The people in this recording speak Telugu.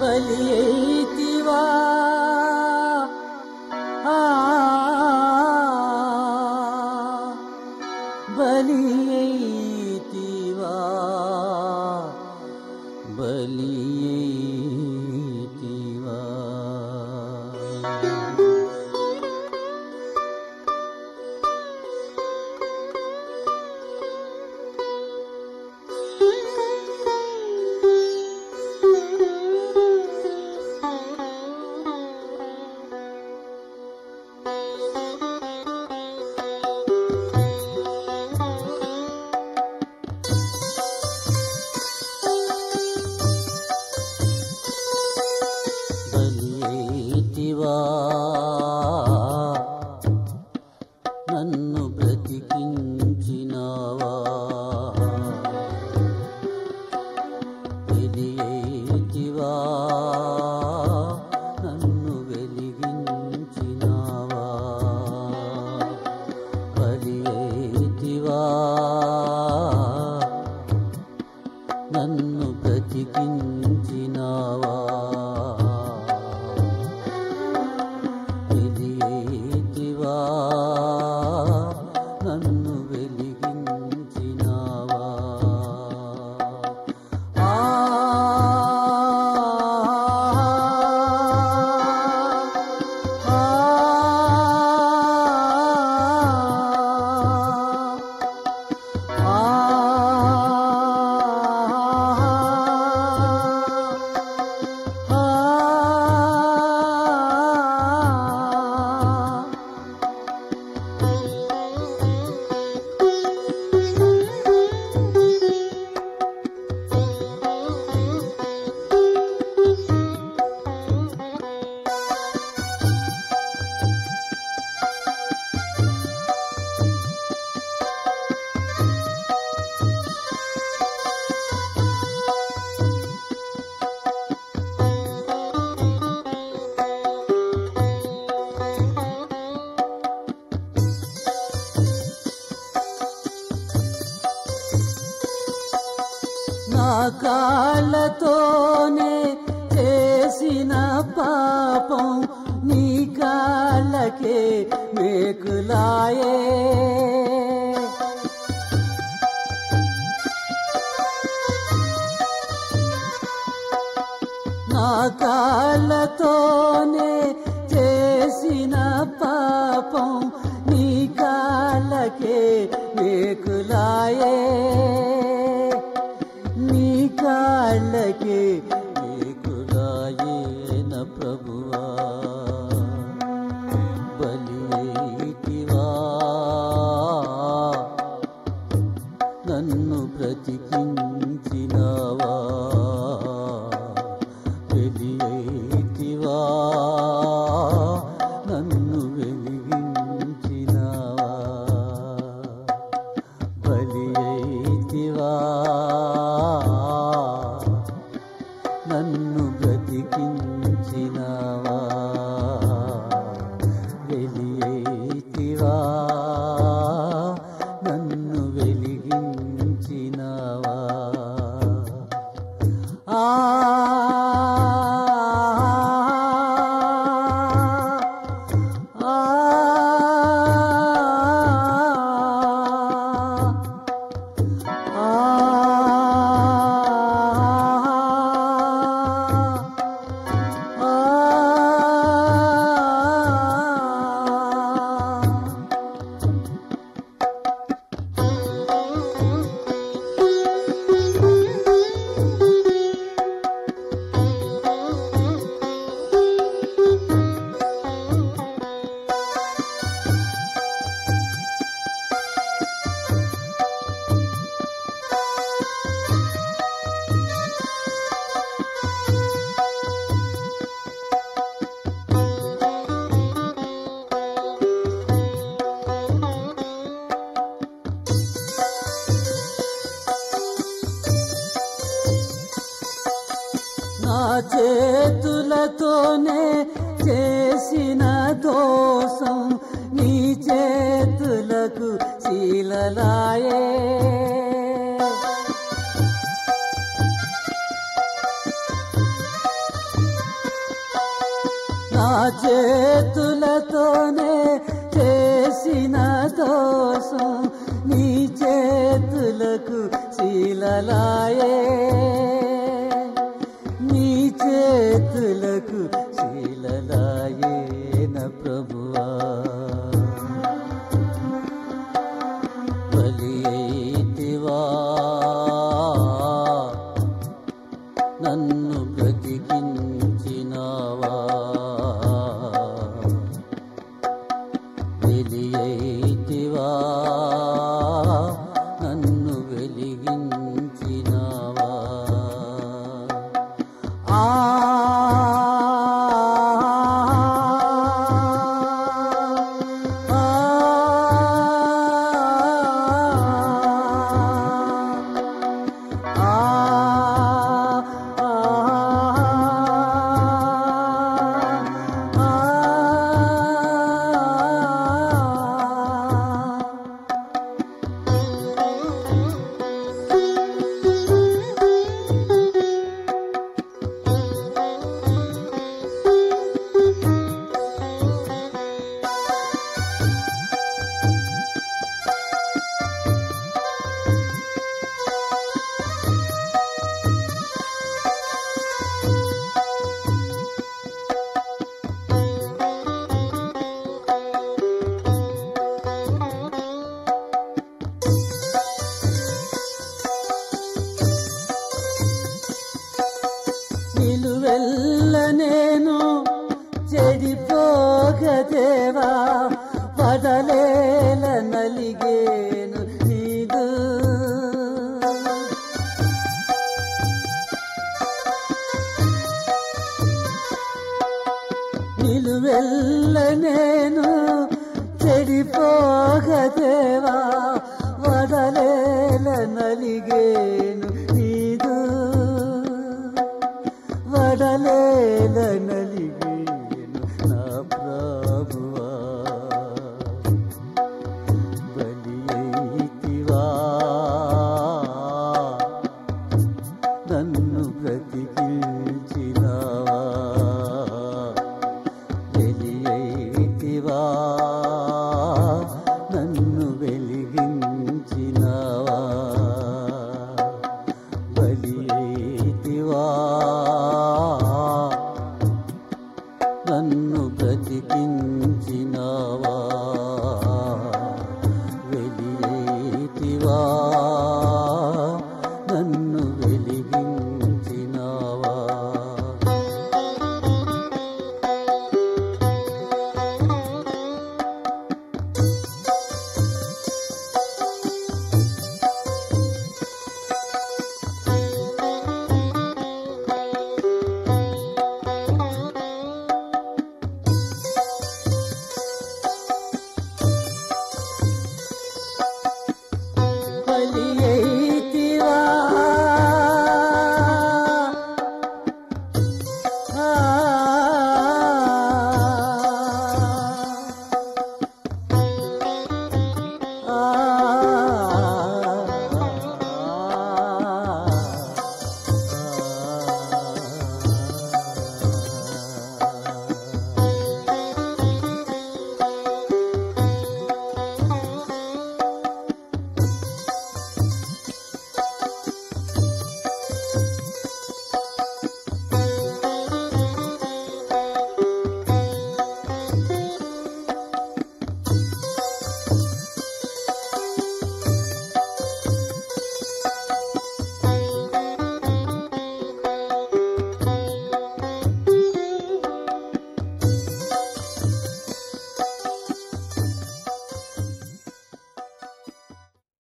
బలి అయితివా ఆ, బలి అయితివా బలి అయితివా బలియేతివా నన్ను బ్రతికించినావా బలియేతివా నన్ను వెలిగించినావా బలియేతివా నన్ను బ్రతికించినావా వెలియేతివా నన్ను వెలిగించినావా ఆ నా కాళ్ళతోనే చేసిన పాపం నీ కాళ్ళకే మేకులాయే నా కాళ్ళతోనే చేసిన పాపం నీ కాళ్ళకే మేకులాయే నీ కాళ్ళకే మేకులాయేన ప్రభువా బలివా నన్ను బ్రతికించినావా వెలియేటివా నన్ను వెలిగించినావా బలియేటివా నన్ను బ్రతికించినావా వెలియేటివా నన్ను వెలిగించినావా ఆ ఆ నా చేతులతోనే చేసిన దోషం నీ చేతులకు శీలలాయే నా చేతులతోనే చేసిన దోషం నీ చేతులకు శీలలాయే నీ చేతులకు శీలలాయే నా ప్రభువా బలి అయితివా నన్ను బ్రతికించినావా వెలి అయితివా నన్ను వెలిగించినావా ఆ నిలువెల్ల నేను చెడిపోగదేవా పడలేల నలిగేను నీదు నిలువెల్ల నేను చెడిపోగదేవా వడలేల నలిగేను నీదు వడలేల నలిగేను నా ప్రభువా బలి అయితివా నన్ను బ్రతికించినావా బలి అయితివా నన్ను వెలిగించినావా బలి అయితివా